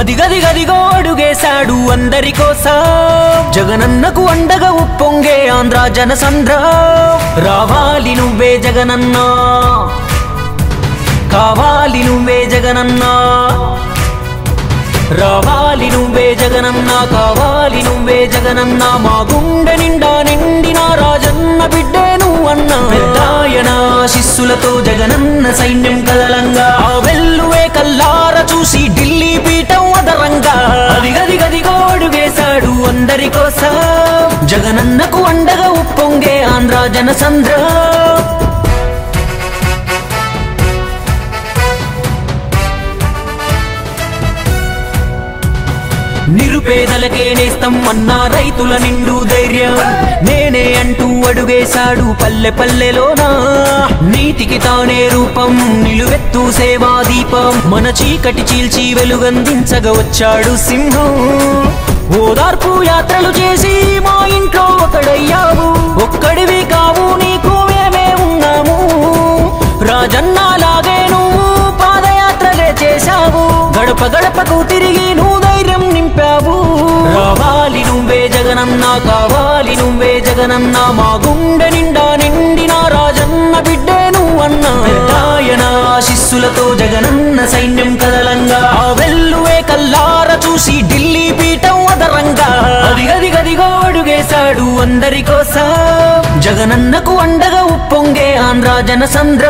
అది గది గదిగో అడుగేశాడు అందరి కోసం జగనన్నకు అండగా ఉప్పొంగే ఆంధ్ర జనసంద్ర రావాలి నువ్వే జగనన్నా కావాలి నువ్వే జగనన్నా రావాలి నువ్వే జగనన్నా కావాలి నువ్వే జగనన్నా మా గుండె నిండా నిండిన రాజన్న బిడ్డే నువ్వన్నా పెద్దాయన శిస్సులతో జగనన్న సైన్యం కదలంగా ఆ వెల్లువే కల్లార చూసి ఢిల్లీ పీఠం అదరంగా అది గది గదిగో అడుగేశాడు అందరి కోసం జగనన్నకు అండగా ఉప్పొంగే ఆంధ్ర జనసంద్ర నిరుపేదలకే నేస్తం అన్న రైతుల నిండు ధైర్యం నేనే అంటూ అడుగేశాడు పల్లె పల్లెలోనా నీతికి తానే రూపం నిలువెత్తు సేవా దీపం మన చీకటి చీల్చి వెలుగందించగా వచ్చాడు సింహం ఓదార్పు యాత్రలు చేసి మా ఇంట్లో ఒకడయ్యావు ఒక్కడివి కావు నీకు మేమే ఉన్నాము రాజన్న లాగే నువ్వు పాదయాత్రలే చేశావు గడప గడపకు తిరిగి నువ్వు ధైర్యం నింపావు రావాలి నువ్వే జగనన్నా కావాలి నువ్వే జగనన్నా మా గుండె నిండా నిండిన రాజన్న బిడ్డే నువ్వన్నా పెద్దాయన ఆశిస్సులతో జగనన్న సైన్యం కదలంగా ఆ వెల్లువే కల్లార చూసి ఢిల్లీ పీఠం అదరంగా అది గది గదిగో అడుగేశాడు అందరి కోసం జగనన్నకు అండగా ఉప్పొంగే ఆంధ్ర జనసంద్ర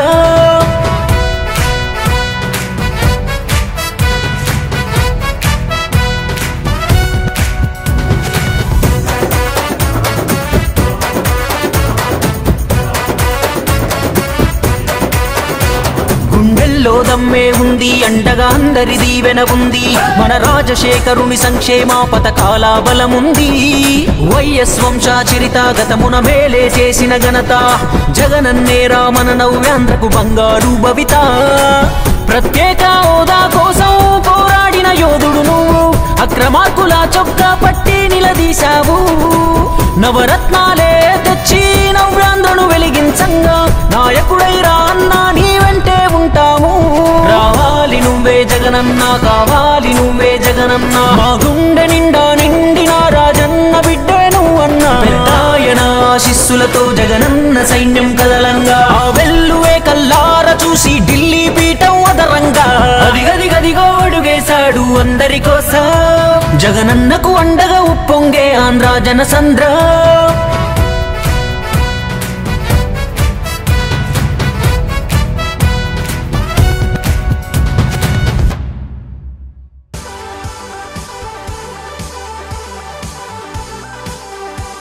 గుండెల్లో దమ్మే ఉంది అండగా అందరి దీవెన ఉంది మన రాజశేఖరుని సంక్షేమ పథకాల బలముంది వైఎస్ వంశాచరిత గతమున మేలే చేసిన ఘనత జగనన్నే రామన నవ్యాంధ్రకు బంగారు భవిత ప్రత్యేక హోదా కోసం పోరాడిన యోధుడు నువ్వు అక్రమార్కుల చొక్కా పట్టి నిలదీశావు నవరత్నాలే తెచ్చి నవ్యాంధ్రను వెలిగించంగా నాయకుడై రా అన్నా నీ వెంటే ఉంటాము రావాలి నువ్వే జగనన్నా కావాలి నువ్వే జగనన్నా మా గుండె నిండా నిండిన రాజన్న బిడ్డే నువ్వన్నా పెద్దాయన ఆశిస్సులతో జగనన్న సైన్యం కదలంగా ఆ వెల్లువే కల్లార చూసి ఢిల్లీ పీఠం అదరంగా అది గది గదిగో అడుగేశాడు అందరి కోసం జగనన్నకు అండగా ఉప్పొంగే ఆంధ్ర జనసంద్ర